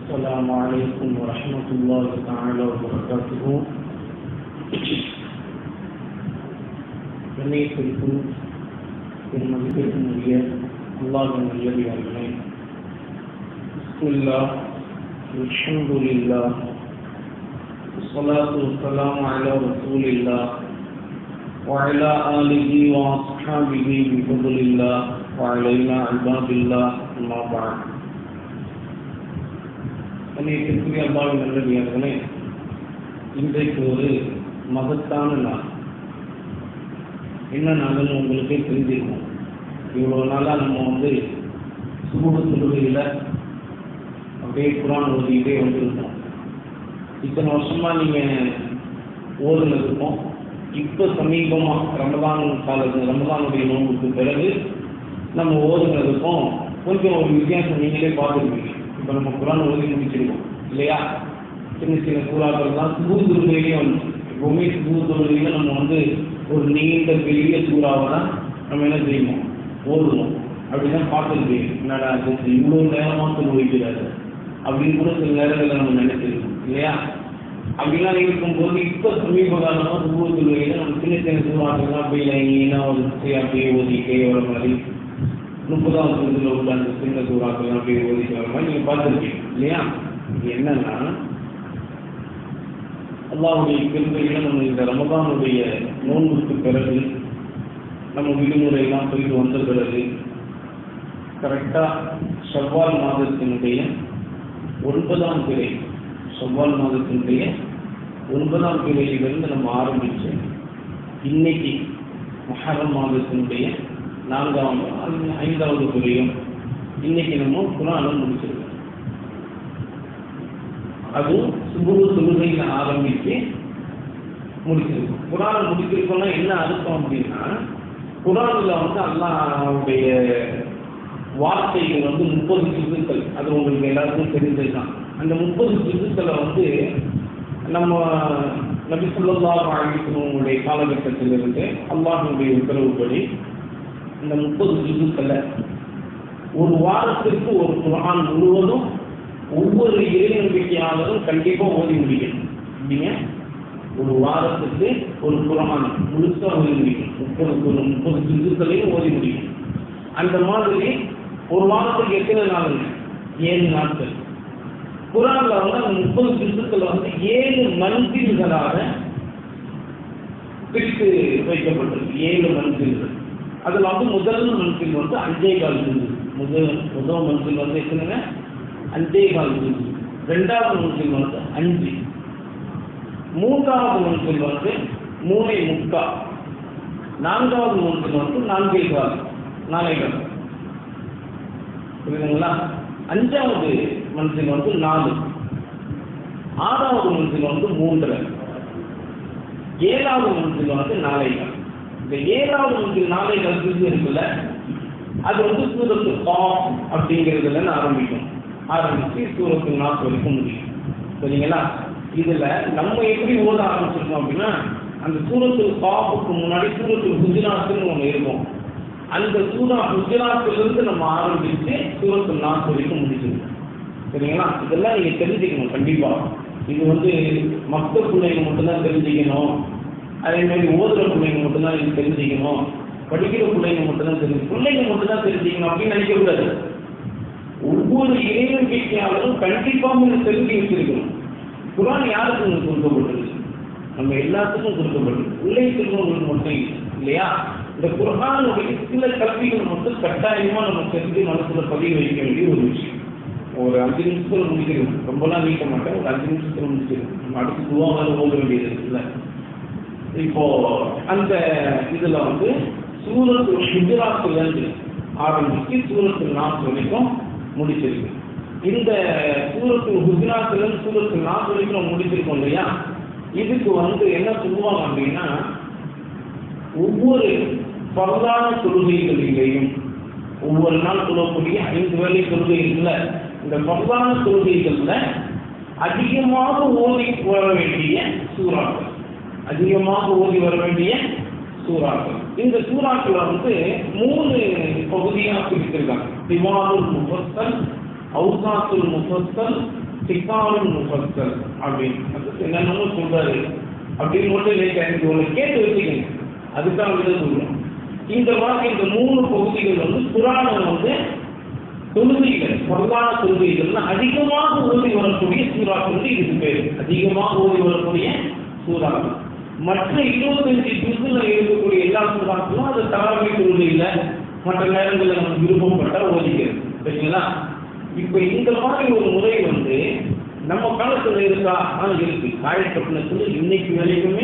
السلام عليكم ورحمة الله تعالى وبركاته கண்ணியத்திற்கும் என் மதிப்பிற்கும் உரிய அல்லாஹின் நல்லடியார்களே பிஸ்மில்லா அல்ஹம்துலில்லா والصلاة والسلام على رسول الله وعلى آله وأصحابه بفضل الله وعلينا عباد الله أما بعد கண்ணியத்திற்குரிய அல்லாவின் நல்லடியார்களே இன்றைக்கு ஒரு மகத்தான நாள் என்ன நாள்னு உங்களுக்கே தெரிஞ்சிருக்கும் இவ்வளோ நாளாக நம்ம வந்து சுகுடு தொழுகையில் அப்படியே குரான் ஓதிக்கிட்டே வந்திருக்கோம் இத்தனை வருஷமாக நீங்கள் ஓதுனதுக்கும் இப்போ சமீபமாக ரமதான் காலத்து ரமதானுடைய நோன்புக்கு பிறகு நம்ம ஓதுனதுக்கும் கொஞ்சம் ஒரு வித்தியாசம் நீங்களே பார்த்துருப்பீங்க இப்போ நம்ம குரான் ஓதி முடிச்சிருக்கோம் இல்லையா சின்ன சின்ன சூறாக்கள் தான் சுபூ தொழுகையிலே வந்து எப்பவுமே சுபூ தொழுகையில் நம்ம வந்து ஒரு நீண்ட பெரிய சூறாவை தான் நம்ம என்ன செய்யணும் ஓதுவோம் அப்படிதான் பார்த்துருப்பீங்க என்னடா இது இவ்வளோ நேரமாக தொழுவிக்கிறாரு அப்படின்னு கூட சில நேரங்களில் நம்ம நினைச்சிருக்கோம் இல்லையா அப்படிலாம் இருக்கும்போது இப்போ சமீப காலமாக சுபூ தொழுகையில் நம்ம சின்ன சின்ன சூறாக்கள்லாம் அப்படியே லைனாக ஒரு அப்படியே ஓதிக்கிட்டே வர மாதிரி முப்பதாம் வருஷத்துல உள்ள அந்த சின்ன சூறாக்கள் அப்படியே ஓதிட்டு வர மாதிரி நீங்க பார்த்துருக்கீங்க இல்லையா இது என்னன்னா அல்லாவுடைய கிருந்தையில நம்ம இந்த ரமதானுடைய நோன்புக்கு பிறகு நம்ம விடுமுறையெல்லாம் போயிட்டு வந்த பிறகு கரெக்டா செவ்வால் மாதத்தினுடைய ஒன்பதாம் பிறை செவ்வால் மாதத்தினுடைய ஒன்பதாம் பிறையிலிருந்து நம்ம ஆரம்பிச்சு இன்னைக்கு மஹரம் மாதத்தினுடைய நான்காவது ஐந்தாவது பிறையும் இன்னைக்கு நம்ம குரானம் முடிச்சிருக்கோம் அதுவும் சுபுரு தொழுகையில் ஆரம்பித்து முடிச்சிருக்கோம் குரான் முடிச்சிருக்கோம்னா என்ன அர்த்தம் அப்படின்னா குரானில் வந்து அல்லாவுடைய வார்த்தைகள் வந்து முப்பது சிசுக்கள் அது உங்களுக்கு எல்லாருக்கும் தெரிஞ்சதுதான் அந்த முப்பது சிசுக்களை வந்து நம்ம நபி சொல்லா வாழ்க்கையினுடைய காலகட்டத்திலிருந்து அல்லாஹனுடைய உத்தரவுப்படி இந்த முப்பது ஜிதுக்களை ஒரு வாரத்திற்கு ஒரு குரான் முழுவதும் ஒவ்வொரு இறை நம்பிக்கையாளரும் கண்டிப்பா ஓதி முடியும் அப்படிங்க ஒரு வாரத்துக்கு ஒரு குரான் முழுசா ஓதி முடியும் முப்பது முப்பது ஜிதுக்களையும் ஓதி முடியும் அந்த மாதிரி ஒரு வாரத்துக்கு எத்தனை நாளுங்க ஏழு நாட்கள் குரான்ல வந்து அந்த முப்பது ஜிதுக்கள் வந்து ஏழு மந்திர்களாக பிரித்து வைக்கப்பட்டிருக்கு ஏழு மந்திர்கள் அதில் வந்து முதல் மனசில் வந்து அஞ்சே கால் ஜூஸ் முதல் முதல் மனசில் வந்து எத்தனைங்க அஞ்சே கால் ஜூஸ் ரெண்டாவது மனசில் வந்து அஞ்சு மூன்றாவது மனசில் வந்து மூணை முக்கா நான்காவது மனசில் வந்து நான்கே கால் நாலே கால் புரியுதுங்களா அஞ்சாவது மனசில் வந்து நாலு ஆறாவது மனசில் வந்து மூன்றரை ஏழாவது மனசில் வந்து நாலே கால் இந்த ஏழாவது வந்து நாளை கல்வி இருக்குல்ல அது வந்து சூரத்து காம் அப்படிங்கிறதுல ஆரம்பிக்கும் ஆரம்பிச்சு சூரத்து நாக்கு வரைக்கும் முடியும் சரிங்களா இதுல நம்ம எப்படி ஓத ஆரம்பிச்சிருக்கோம் அப்படின்னா அந்த சூரத்து காப்புக்கு முன்னாடி சூரத்து குஜராத்துன்னு ஒன்று இருக்கும் அந்த சூரா குஜராத்திலிருந்து நம்ம ஆரம்பிச்சு சூரத்து நாக்கு வரைக்கும் முடிச்சிருக்கோம் சரிங்களா இதெல்லாம் நீங்க தெரிஞ்சுக்கணும் கண்டிப்பா இது வந்து மற்ற பிள்ளைங்க மட்டும்தான் தெரிஞ்சுக்கணும் அதே மாதிரி ஓதுற பிள்ளைங்க மட்டும்தான் இது தெரிஞ்சுக்கணும் படிக்கிற பிள்ளைங்க மட்டும்தான் தெரிஞ்சு பிள்ளைங்க மட்டும்தான் தெரிஞ்சுக்கணும் அப்படின்னு நினைக்க கூடாது ஒவ்வொரு இறைநம்பிக்கையாளரும் கண்டிப்பாக இதை தெரிஞ்சு வச்சிருக்கணும் குரான் யாருக்கு உங்களுக்கு கொடுக்கப்பட்டது நம்ம எல்லாத்துக்கும் கொடுக்கப்பட்டது பிள்ளை செல்வங்களுக்கு மட்டும் இல்லையா இந்த குரானுடைய சில கல்விகள் மட்டும் கட்டாயமா நம்ம தெரிஞ்சு மனசுல பதிவு வைக்க வேண்டிய ஒரு விஷயம் ஒரு அஞ்சு நிமிஷத்துல முடிச்சிடும் ரொம்பலாம் நீக்க மாட்டேன் ஒரு அஞ்சு நிமிஷத்துல முடிச்சிடும் நம்ம அடுத்து துவா வேறு ஓத வேண்டியது இல்லை இப்போ அந்த இதுல வந்து சூரத்து குஜராத்ல இருந்து ஆரம்பிச்சு சூரத்து நாஸ் வரைக்கும் முடிச்சிருக்கு இந்த சூரத்து குஜராத்ல இருந்து சூரத்து நாஸ் வரைக்கும் முடிச்சிருக்கோம் இல்லையா இதுக்கு வந்து என்ன சொல்லுவாங்க அப்படின்னா ஒவ்வொரு பரவான தொழுகைகளிலேயும் ஒவ்வொரு நாள் சொல்லக்கூடிய ஐந்து வேலை தொழுகை இருக்குல்ல இந்த பரவான தொழுகைகள்ல அதிகமாக ஓதி வர வேண்டிய சூறாக்கள் அதிகமாக ஓதி வர வேண்டிய சூறாக்கள் இந்த சூறாக்களை வந்து மூணு பகுதியாக பிரித்திருக்காங்க திவாலுல் முஃபஸ்ஸல் அவுசாத்துல் முஃபஸ்ஸல் சிக்காலும் முஃபஸ்ஸல் அப்படின்னு அது என்னென்னமோ சொல்றாரு அப்படின்னு மட்டும் இல்லை எனக்கு ஒன்று கேட்டு வச்சுக்கங்க அதுக்காக இதை சொல்றோம் இந்த மாதிரி இந்த மூணு பகுதிகள் வந்து புராணம் வந்து தொழுகைகள் பொருளான தொழுகைகள்னா அதிகமாக ஓதி வரக்கூடிய சூறாக்கள் வந்து இதுக்கு பேர் அதிகமாக ஓதி வரக்கூடிய சூறாக்கள் மற்ற இருபத்தஞ்சு ஜுசுல இருக்கக்கூடிய எல்லா சூறாக்களும் அது தராமை தொழுகையில மற்ற நேரங்களில் நம்ம விருப்பப்பட்ட ஓதிக்கிறது சரிங்களா இப்ப இந்த மாதிரி ஒரு முறை வந்து நம்ம காலத்துல இருக்கா ஆ இருக்கு காயப்பட்டினத்துல இன்னைக்கு வரைக்குமே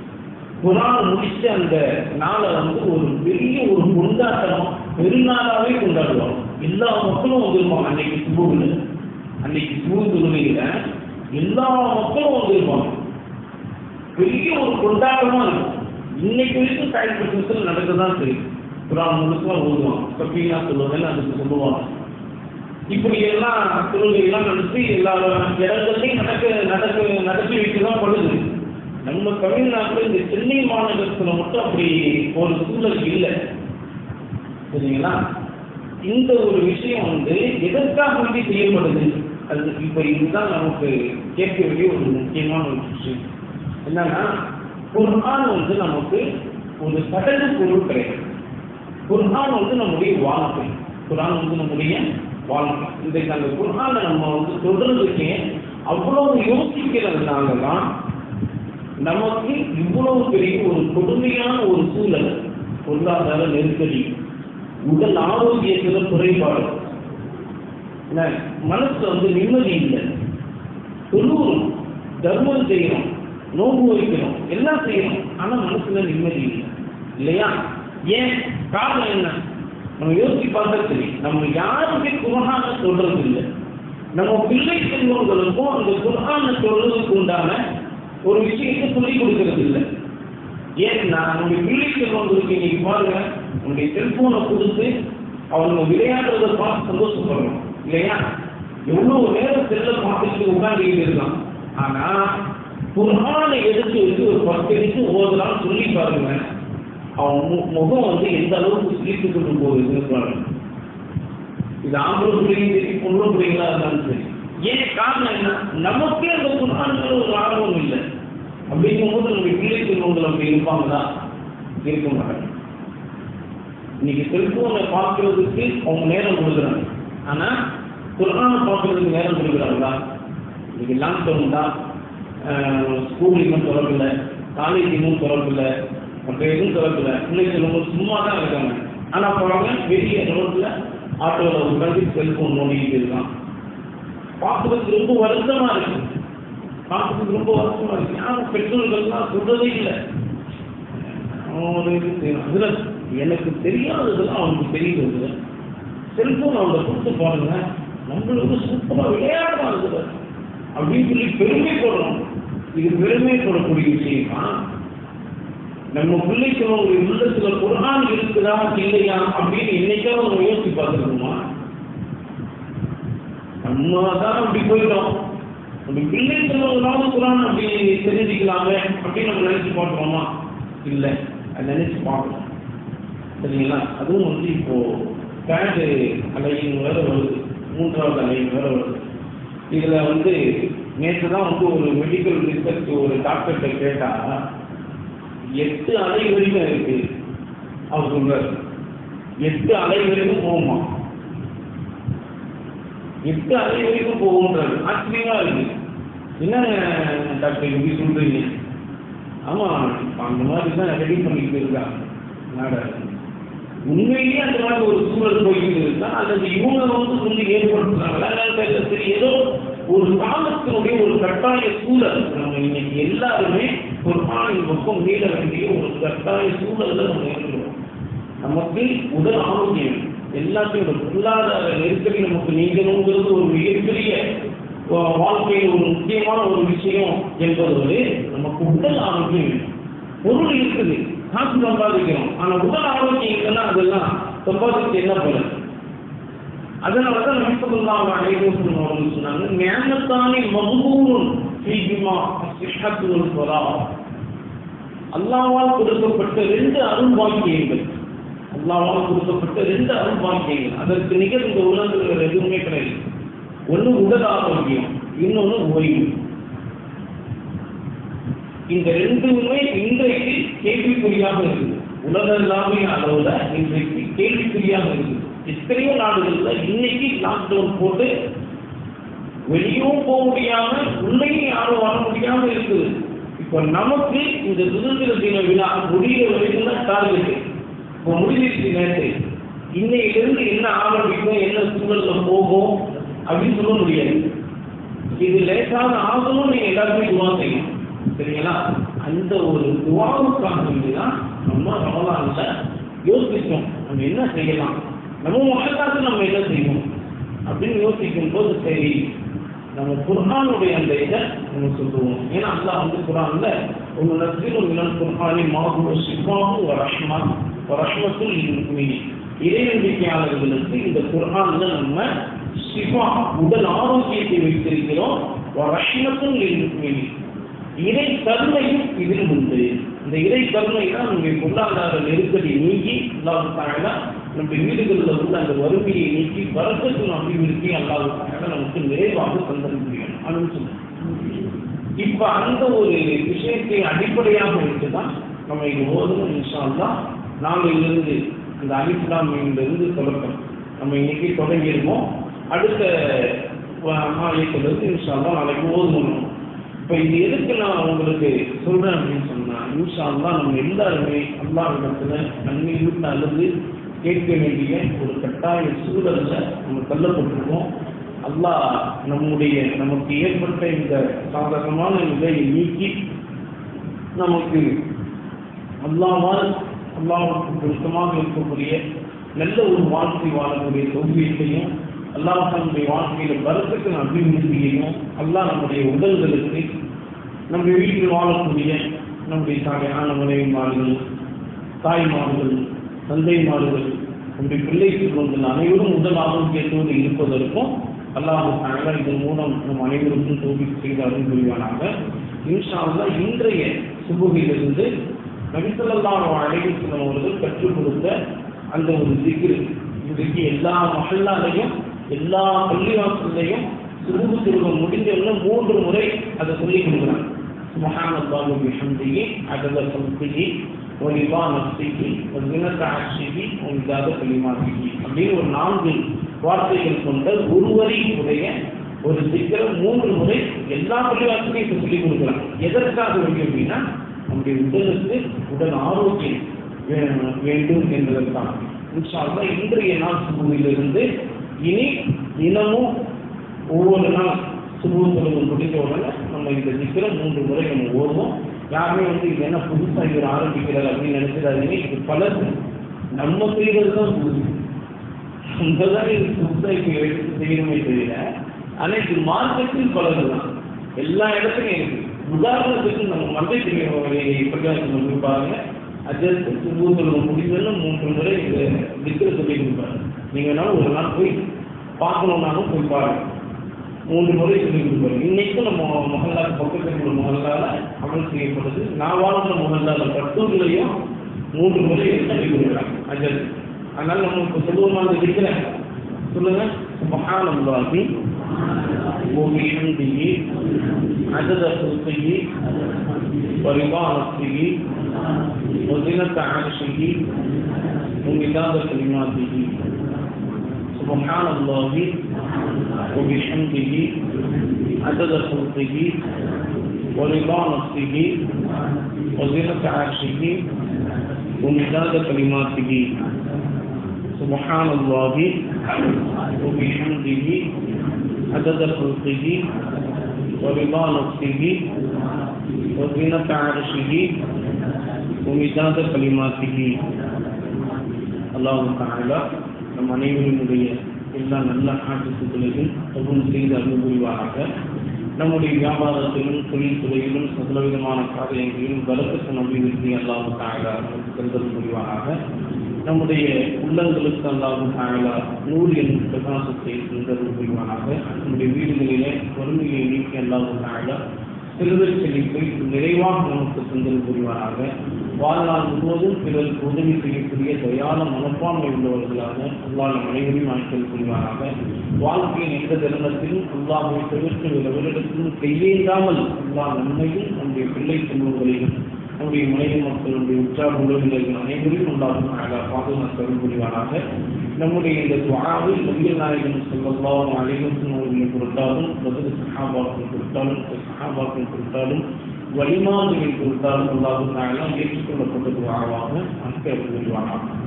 குரான் முடிச்ச அந்த நாளை வந்து ஒரு பெரிய ஒரு கொண்டாட்டமா பெருநாளாவே கொண்டாடுவாங்க எல்லா மக்களும் வந்திருப்பாங்க அன்னைக்கு சுபுல அன்னைக்கு சுபு தொழுகையில எல்லா மக்களும் வந்திருப்பாங்க பெரிய ஒரு கொண்டாட்டமா இருக்கும் இன்னைக்கு வரைக்கும் காயப்பட்டினத்துல நடக்கதான் தெரியும் குரான் முழுக்க ஓதுவாங்க கப்பீனா சொல்லுவேன் அதுக்கு சொல்லுவாங்க இப்படி எல்லாம் தொழுகை எல்லாம் நடத்தி எல்லா இடங்கள்லையும் நடக்க நடக்க நடத்தி வைக்கதான் படுது நம்ம தமிழ்நாட்டில் இந்த சென்னை மாநகரத்தில் மட்டும் அப்படி ஒரு சூழல் இல்லை சரிங்களா இந்த ஒரு விஷயம் வந்து எதற்காக வேண்டி செய்யப்படுது அது இப்போ இதுதான் நமக்கு கேட்க வேண்டிய ஒரு முக்கியமான ஒரு விஷயம் என்னன்னா குர்ஆன் வந்து நமக்கு ஒரு சடங்கு பொருள் கிடையாது குர்ஆன் வந்து நம்முடைய வாழ்க்கை குர்ஆன் வந்து நம்முடைய வாழ்க்கை இன்றைக்கு அந்த குர்ஆனை நம்ம வந்து தொடர்றதுக்கே அவ்வளவு யோசிக்கிறதுனால தான் நமக்கு இவ்வளவு பெரிய ஒரு கொடுமையான ஒரு சூழல் பொருளாதார நெருக்கடி உடல் ஆரோக்கியத்துல குறைபாடு என்ன, மனசுல வந்து நிம்மதி இல்லை தொழுகிறோம் தர்மம் செய்யணும் நோன்பு வைக்கணும் எல்லாம் செய்யணும் ஆனா மனசுல நிம்மதி இல்லை இல்லையா ஏன் காரணம் என்ன நம்ம யோசிச்சு பார்த்தா சரி நம்ம யாருமே குரான சொல்றது இல்லை நம்ம பிள்ளை செல்வங்களுக்கும் அந்த குரான சொல்றதுக்கு உண்டான ஒரு விஷயத்தை சொல்லிக் கொடுக்கறது இல்லை ஏன்னா நம்முடைய பிள்ளை செல்வங்களுக்கு இன்னைக்கு பாருங்க நம்முடைய செல்போனை கொடுத்து அவங்க விளையாடுறத பார்த்து சந்தோஷப்படணும் இல்லையா எவ்வளவு நேரம் செல்ல பார்த்துட்டு உட்காந்துக்கிட்டு இருக்கான் ஆனா குரானை எடுத்து வச்சு ஒரு பத்து நிமிஷம் ஓதலாம் சொல்லி பாருங்க அவன் மு- முகம் வந்து எந்த அளவுக்கு சிரித்து கொண்டு போகுதுன்னு பாருங்க இது ஆம்பளை பிள்ளைங்க சரி பொண்ணு பிள்ளைங்களா இருந்தாலும் சரி ஏன் காரணம் என்ன நமக்கே அந்த குரான்ல ஒரு ஆர்வம் இல்லை அப்படிங்கும் போது நம்முடைய பிள்ளை செல்வங்கள் அப்படி இருப்பாங்களா இருக்க மாட்டாங்க இன்னைக்கு செல்போனை பார்க்கறதுக்கு அவங்க நேரம் கொடுக்குறாங்க ஆனா குரானை பார்க்கறதுக்கு நேரம் கொடுக்குறாங்களா இன்னைக்கு லாக்டவுன் தான் ஸ்கூல் இன்னும் திறக்கல காலேஜ் இன்னும் திறக்கல மற்ற எதுவும் திறக்கல பிள்ளை செல்வங்கள் சும்மா தான் இருக்காங்க ஆனா பாருங்க வெளிய ரோட்ல ஆட்டோவில் உட்காந்து செல்போன் நோண்டிக்கிட்டு இருக்கான் பார்க்கறதுக்கு ரொம்ப வருத்தமா இருக்கு பார்க்கறதுக்கு ரொம்ப வருத்தமா இருக்கு யாரும் பெற்றோர்கள்லாம் சொல்றதே இல்லை அவன் ஒரு இது செய்யணும். அதுல எனக்கு தெரியாததெல்லாம் அவனுக்கு தெரியுது செல்போன் அவனை கொடுத்து பாருங்க நம்மளுக்கு சூப்பரா விளையாடுறான் இதுல அப்படின்னு சொல்லி பெருமைப்படுறோம் இது பெருமைப்படக்கூடிய விஷயமா நம்ம பிள்ளைக்கு ஒரு உள்ளத்துல குரான் இருக்குதா இல்லையா அப்படின்னு என்னைக்காவது நம்ம யோசிச்சு பார்த்துருக்கோமா நம்ம தான் அப்படி போயிட்டோம் நம்ம பிள்ளை சொல்லுவதனால குரான் அப்படி தெரிஞ்சுக்கலாமே அப்படின்னு நம்ம நினைச்சு பார்க்கிறோமா இல்லை அதை நினைச்சு பார்க்கணும் சரிங்களா அதுவும் வந்து இப்போ தேர்டு அலையின் வேற வருது மூன்றாவது அலையின் வேற வருது இதுல வந்து நேற்று தான் வந்து ஒரு மெடிக்கல் ரிசர்ச் ஒரு டாக்டர்கிட்ட கேட்டா எட்டு அலை வரைக்கும் இருக்கு அவர் சொல்றாரு எட்டு அலை வரைக்கும் போகுமா எட்டு அலை வரைக்கும் போகுன்றாரு ஆச்சரியமா இருக்கு என்ன டாக்டர் இப்படி சொல்றீங்க ஆமா இப்ப அந்த மாதிரி தான் ரெடி பண்ணிட்டு இருக்காங்க நாடகம் உண்மையிலேயே அந்த மாதிரி ஒரு சூழல் போய்கிட்டு இருக்கா அல்லது இவங்க வந்து சொல்லி ஏற்படுத்துறாங்களா என்னன்னு தெரியல சரி ஏதோ ஒரு காலத்தினுடைய ஒரு கட்டாய சூழல் நம்ம இன்னைக்கு எல்லாருமே ஒரு பாலின் பக்கம் மீள வேண்டிய ஒரு கட்டாய சூழல்ல நம்ம இருக்கிறோம் நமக்கு உடல் ஆரோக்கியம் எல்லாத்தையும் ஒரு பொருளாதார நெருக்கடி நமக்கு நீங்கணுங்கிறது ஒரு மிகப்பெரிய வா- வாழ்க்கையில் ஒரு முக்கியமான ஒரு விஷயம் என்பது நமக்கு உடல் ஆரோக்கியம் வேணும். பொருள் இருக்குது காசு சம்பாதிக்கிறோம் ஆனா உடல் ஆரோக்கியம் இல்லைன்னா அதெல்லாம் சம்பாதிச்சு என்ன பலன் அதனால தான் நபிசல்லாஹு அலைஹி வஸல்லம் அவர்கள் சொன்னாங்க ஞானத்தானே மகுபூரும் ஃபீஹிமா சிஹத்துல் ஃபரா அல்லாஹ்வால் கொடுக்கப்பட்ட ரெண்டு அருள் பாக்கியங்கள் அல்லாஹ்வால் கொடுக்கப்பட்ட ரெண்டு அருள் பாக்கியங்கள் அதற்கு நிகர் இந்த உலகத்தில் வேற எதுவுமே கிடையாது ஒண்ணு உடல் ஆரோக்கியம் இன்னொன்று ஓய்வு இந்த ரெண்டுமே இன்றைக்கு கேள்விக்குறியாக இருக்குது உலகளாவிய அளவுல இன்றைக்கு கேள்விக்குறியாக இருக்குது எத்தனையோ நாடுகள்ல இன்னைக்கு லாக்டவுன் போட்டு வெளியும் போக முடியாம உள்ளேயும் யாரும் வர முடியாம இருக்குது இப்ப நமக்கு இந்த சுதந்திர தின விழா முடிகிற வரைக்கும் தான் டார்கெட் இப்போ முடிஞ்சிருச்சு நேற்று இன்னையிலிருந்து என்ன ஆரம்பிக்கும் என்ன சூழல்ல போகும் அப்படின்னு சொல்ல முடியாது இது லேசாக ஆகணும் நீங்க எல்லாருமே துவா செய்யணும் சரிங்களா அந்த ஒரு துவாவுக்காக வேண்டிதான் நம்ம ரமலான்ல யோசிச்சோம் நம்ம என்ன செய்யலாம் நம்ம மகளாக நம்ம என்ன செய்வோம் அப்படின்னு யோசிக்கும் போது சரி நம்ம குர்ஆனுடைய அந்த இதை நம்ம சொல்லுவோம் ஏன்னா அல்லாஹ் வந்து குர்ஆன்ல ஒரு நஸ்ரீல் மினல் குர்ஆனி மாஹு ஷிஃபாஹு வ ரஹ்மா வ ரஹ்மத்துல் லில் முஃமினீன் இறை நம்பிக்கையாளர்களுக்கு இந்த குர்ஆன்ல நம்ம ஷிஃபா உடல் ஆரோக்கியத்தை வைத்திருக்கிறோம் வ ரஹ்மத்துல் லில் முஃமினீன் இறை கருணையும் இதில் உண்டு இந்த இறை கருணை தான் நம்முடைய பொருளாதார நெருக்கடி நீக்கி அல்லாஹ் தாழா நம்முடைய வீடுகளில் உள்ள அந்த வறுமையை நீக்கி வரக்கத்தின் அபிவிருத்தி அல்லாஹ் தாழா நமக்கு நிறைவாக தந்தர முடியும் அப்படின்னு சொல்லுங்க இப்ப அந்த ஒரு விஷயத்தை அடிப்படையாக வைத்துதான் நம்ம இது ஓதணும் இன்ஷா அல்லாஹ் நாளையிலிருந்து அந்த அலிஸ்லாமியிலிருந்து தொடக்கம் நம்ம இன்னைக்கு தொடங்கியிருக்கோம் அடுத்த மாநிலத்திலிருந்து இன்ஷா அல்லாஹ் நாளைக்கு ஓதணும் இப்போ இது எதுக்கு நான் உங்களுக்கு சொல்றேன் அப்படின்னு சொன்னா இன்ஷா அல்லாஹ் நம்ம எல்லாருமே அல்லாஹ் இடத்துல நன்மை விட்டு அல்லது கேட்க வேண்டிய ஒரு கட்டாய சூழல்ல நம்ம தள்ளப்பட்டிருக்கோம் அல்லாஹ் நம்முடைய நமக்கு ஏற்பட்ட இந்த சாதகமான நிலையை நீக்கி நமக்கு அல்லாவால் அல்லாவுக்கு பொருத்தமாக இருக்கக்கூடிய நல்ல ஒரு வாழ்க்கை வாழக்கூடிய தொகுதியையும் அல்லாஹ் நம்முடைய வாழ்க்கையில பரத்துக்கு அபிவிருத்தியையும் அல்லாஹ் நம்முடைய உடல்களுக்கு நம்முடைய வீட்டில் வாழக்கூடிய நம்முடைய தாயான மனைவிமார்கள் தாய்மார்கள் தந்தைமார்கள் நம்முடைய பிள்ளை செல்வங்கள் அனைவரும் உடல் ஆரோக்கியத்தோடு இருப்பதற்கும் அல்லாஹ் தாயாரா இதன் மூலம் நம் அனைவருக்கும் தோல்வி செய்து அருள் புரிவானாக இன்ஷா அல்லாஹ் இன்றைய சுபுகிலிருந்து நபிசல்லாஹ் அலைவசலம் அவர்கள் கற்றுக் கொடுத்த அந்த ஒரு திக்ரு இன்றைக்கு எல்லா மகளாலையும் எல்லா பள்ளிவாசல்லையும் சுருகு திருவம் முடிஞ்சவங்க மூன்று முறை அதை சொல்லி கொடுக்குறாங்க سبحان الله وبحمده عدد خلقه ورضا نفسه وزنة عرشه ومداد كلماته அப்படின்னு ஒரு நான்கு வார்த்தைகள் கொண்ட ஒரு வரி உடைய ஒரு சிக்கரம் மூன்று முறை எல்லா பள்ளிவாசலையும் இப்ப சொல்லி கொடுக்குறாங்க எதற்காக வேண்டும் அப்படின்னா நம்முடைய உடலுக்கு உடல் ஆரோக்கியம் வே- வேண்டும் என்பதற்காக இன்ஷா அல்லாஹ் இன்றைய நாள் சுபுவிலிருந்து இனி தினமும் ஒவ்வொரு நாள் சுபு தொழுவு முடிஞ்ச உடனே நம்ம இந்த சித்திரம் மூன்று முறை நம்ம ஓடுவோம் யாருமே வந்து இது என்ன புதுசா இவர் ஆரம்பிக்கிறார் அப்படின்னு நினைச்சிடாதீங்க இது பலர் நம்ம செய்யறது தான் புதுசு நம்ம தான் இது புதுசா இப்போ எடுத்து செய்யணுமே தெரியல ஆனா இது மார்க்கத்தில் பலர் தான் எல்லா இடத்துலையும் இருக்கு உதாரணத்துக்கு நம்ம மந்தை தெரியும் பிரகாசம் போய் பாருங்க அஜஸ்ட் சுபு தொழுவு முடிஞ்சதுன்னு மூன்று முறை இந்த திக்கிற சொல்லி கொடுப்பாரு நீங்க வேணாலும் ஒரு நாள் போய் பார்க்கணுன்னாலும் போய் பாருங்க மூன்று முறை சொல்லி கொடுப்பாரு இன்னைக்கும் நம்ம மொஹல்லா பக்கத்தில் உள்ள மொஹல்லால அமல் செய்யப்படுது நான் வாழ்ந்த மொஹல்லால பட்டூர்லையும் மூன்று முறை சொல்லி கொடுக்குறாங்க அஜல் அதனால நம்ம இப்போ சொல்லுவோமா இருக்கிறேன் சொல்லுங்க சுபஹானல்லாஹி وبحمده عدد خلقه ورضا نفسه وزنة عرشه ومداد كلماته سبحان الله وبحمده عدد خلقه ورضا نفسه وزنة عرشه ومداد كلماته سبحان الله وبحمده عدد خلقه ورضا نفسه وزنة عرشه ومداد كلماته அல்லாஹ் தாலா நம் அனைவரினுடைய எல்லா நல்ல ஆட்டுக்குகளையும் கபூல் செய்து அருள் புரிவாராக நம்முடைய வியாபாரத்திலும் தொழில் துறையிலும் சகல விதமான காரியங்களிலும் பலத்துக்கு நம்பிவிருத்தி அல்லாஹ் தாலா நமக்கு கருதல் புரிவாராக நம்முடைய உள்ளங்களுக்கு அல்லாஹ் தாலா நூறு எனும் பிரகாசத்தை கருதல் புரிவாராக நம்முடைய வீடுகளிலே வறுமையை நீக்கி அல்லாஹ் தாலா சிறுவர் செழிப்பை நிறைவாக நமக்கு தந்தல் புரிவாராக வாழ்நாள் முழுவதும் பிறருக்கு உதவி செய்யக்கூடிய தயார மனப்பான்மை உள்ளவர்களாக அல்லாஹ் நம் அனைவரையும் ஆட்கள் புரிவாராக வாழ்க்கையின் எந்த தருணத்திலும் அல்லாஹை தவிர்த்து எவரிடத்திலும் கையேந்தாமல் அல்லாஹ் நன்மையும் நம்முடைய பிள்ளை செல்வங்களையும் நம்முடைய மனைவி மக்களுடைய உற்சாக உறவினர்கள் அனைவரையும் உண்டாகும் பாதுகாப்பு புரிவாராக நம்முடைய இந்த துவாவில் நபிகள் நாயகன் சொல்லலாம் அலைவசம் அவர்களை பொறுத்தாலும் பதில் சஹாபாக்கள் பொறுத்தாலும் சஹாபாக்கள் பொறுத்தாலும் வலிமான்களை பொறுத்தாலும் அல்லாஹும் நாயெல்லாம் ஏற்றுக்கொள்ளப்பட்ட துவாவாக அங்கே புரிவாராக